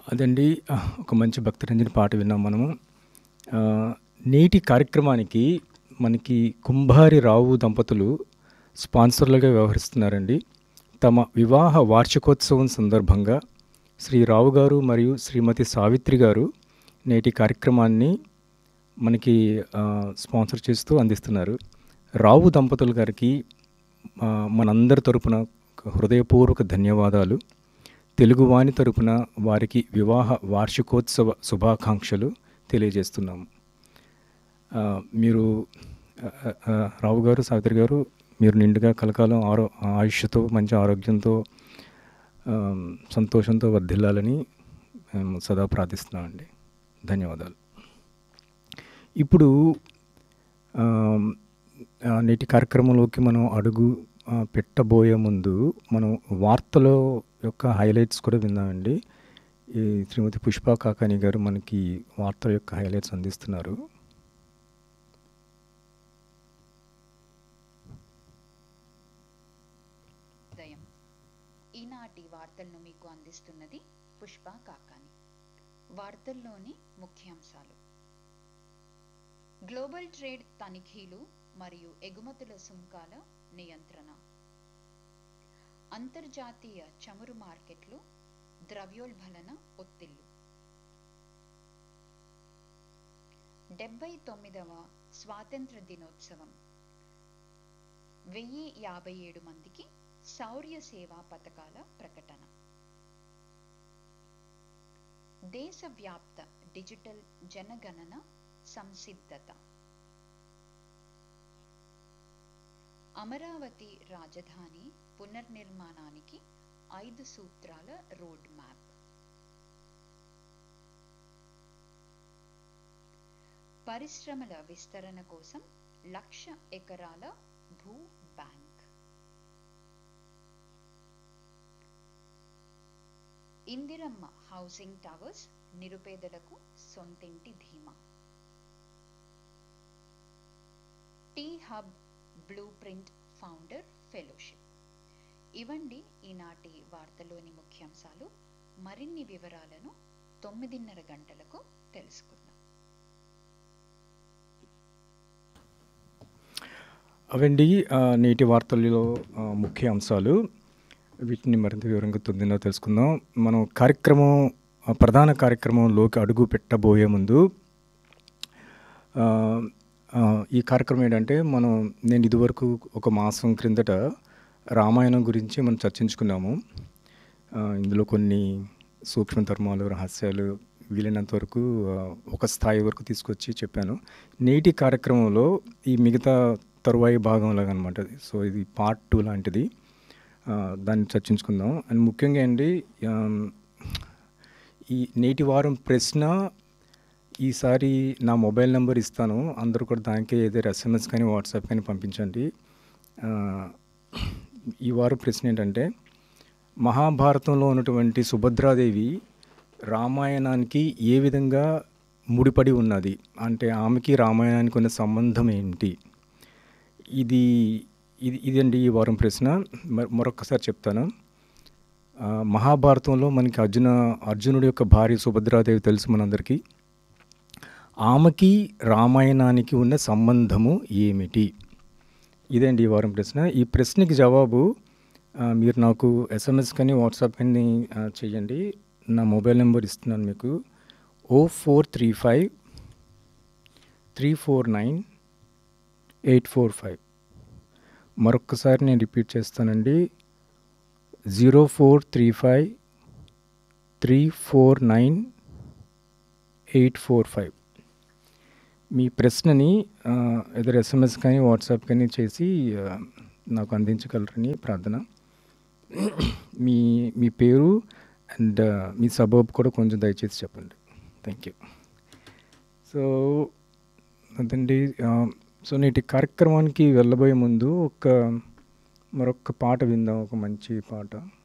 అదండి ఆహ్, ఒక మంచి భక్తిరంజని పాట విన్నాం మనము. ఆహ్, నేటి కార్యక్రమానికి మనకి కుంభారి రావు దంపతులు స్పాన్సర్లుగా వ్యవహరిస్తున్నారండి. తమ వివాహ వార్షికోత్సవం సందర్భంగా శ్రీ రావు గారు మరియు శ్రీమతి సావిత్రి గారు నేటి కార్యక్రమాన్ని మనకి ఆహ్, స్పాన్సర్ చేస్తూ అందిస్తున్నారు. రావు దంపతులు గారికి ఆహ్, మనందరి తరపున ఒక హృదయపూర్వక ధన్యవాదాలు. తెలుగువాణి తరపున వారికి వివాహ వార్షికోత్సవ శుభాకాంక్షలు తెలియజేస్తున్నాము. ఆహ్, మీరు ఆహ్, ఆహ్, రావు గారు, సావిత్రి గారు మీరు నిండుగా కలకాలం ఆరో ఆయుష్షుతో, మంచి ఆరోగ్యంతో ఆహ్, సంతోషంతో వర్ధిల్లాలని మేము సదా ప్రార్థిస్తున్నామండి. ధన్యవాదాలు. ఇప్పుడు ఆహ్, ఆహ్, నేటి కార్యక్రమంలోకి మనం అడుగు ఆహ్, పెట్టబోయే ముందు మనం వార్తల యొక్క హైలైట్స్ కూడా విందామండి. ఈ శ్రీమతి పుష్ప కాకాని గారు మనకి వార్తల యొక్క హైలైట్స్ అందిస్తున్నారు. ఉదయం ఈనాటి వార్తలను మీకు అందిస్తున్నది పుష్ప కాకాని వార్తల్లోని ముఖ్యాంశాలు గ్లోబల్ ట్రేడ్ తనిఖీలు మరియు ఎగుమతుల సుంకాల నియంత్రణ అంతర్జాతీయ చమురు మార్కెట్లు ద్రవ్యోల్బణన ఒత్తిళ్లు డెబ్బై తొమ్మిదవ స్వాతంత్ర దినోత్సవం వెయ్యి యాభై ఏడు మందికి శౌర్య సేవా పథకాల ప్రకటన దేశవ్యాప్త డిజిటల్ జనగణన సంసిద్ధత అమరావతి రాజధాని పునర్నిర్మాణానికి ఐదు సూత్రాల రోడ్ మ్యాప్ పరిశ్రమల విస్తరణ కోసం లక్ష ఎకరాల భూ బ్యాంక్ ఇందిరమ్మ హౌసింగ్ టవర్స్ నిరుపేదలకు సొంతింటి ధీమా T hub blueprint founder fellowship ఇవండి ఈనాటి వార్తలోని ముఖ్యాంశాలు మరిన్ని వివరాలను తొమ్మిదిన్నర గంటలకు తెలుసుకుందాం అవండి ఆహ్, నేటి వార్తల్లో ఆహ్, ముఖ్య అంశాలు. వీటిని మరింత వివరంగా తొమ్మిదిన్నర తెలుసుకుందాం. మనం కార్యక్రమం ఆహ్, ప్రధాన కార్యక్రమంలోకి అడుగు పెట్టబోయే ముందు ఆహ్, ఆహ్, ఈ కార్యక్రమం ఏంటంటే మనం నేను ఇదివరకు ఒక మాసం క్రిందట రామాయణం గురించి మనం చర్చించుకున్నాము. ఆహ్, ఇందులో కొన్ని సూక్ష్మ ధర్మాలు, రహస్యాలు వీలైనంత వరకు ఆహ్, ఒక స్థాయి వరకు తీసుకొచ్చి చెప్పాను. నేటి కార్యక్రమంలో ఈ మిగతా తరువాయి భాగంలాగా అనమాట. సో ఇది పార్ట్ 2 లాంటిది. ఆహ్, దాన్ని చర్చించుకుందాం. అండ్ ముఖ్యంగా అండి ఆహ్, ఈ నేటి వారం ప్రశ్న ఈసారి నా మొబైల్ నంబర్ ఇస్తాను. అందరూ కూడా దానికే ఏదైనా ఎస్ఎంఎస్ కానీ, వాట్సాప్ కానీ పంపించండి. ఆహ్, ఈ వారం ప్రశ్న ఏంటంటే మహాభారతంలో ఉన్నటువంటి సుభద్రాదేవి రామాయణానికి ఏ విధంగా ముడిపడి ఉన్నది? అంటే ఆమెకి రామాయణానికి ఉన్న సంబంధం ఏంటి? ఇది ఇది ఇదండి ఈ వారం ప్రశ్న. మ మరొక్కసారి చెప్తాను. ఆహ్, మహాభారతంలో మనకి అర్జున అర్జునుడి యొక్క భార్య సుభద్రాదేవి తెలుసు మనందరికీ. ఆమెకి రామాయణానికి ఉన్న సంబంధము ఏమిటి? ఇదండి ఈ వారం ప్రశ్న. ఈ ప్రశ్నకి జవాబు ఆహ్, మీరు నాకు ఎస్ఎంఎస్ కానీ, వాట్సాప్ కానీ ఆహ్, చేయండి. నా మొబైల్ నంబర్ ఇస్తున్నాను మీకు. 0435 349 845 మరొక్కసారి నేను రిపీట్ చేస్తానండి. 0435 349 845 మీ ప్రశ్నని ఆహ్, ఎదర్ ఎస్ఎంఎస్ కానీ, వాట్సాప్ కానీ చేసి ఆహ్, నాకు అందించగలరని ప్రార్థన. మీ మీ పేరు అండ్ మీ సబర్బ్ కూడా కొంచెం దయచేసి చెప్పండి. Thank you. సో అదండి ఆహ్, సో నేటి కార్యక్రమానికి వెళ్ళబోయే ముందు ఒక మరొక పాట విందాం. ఒక మంచి పాట.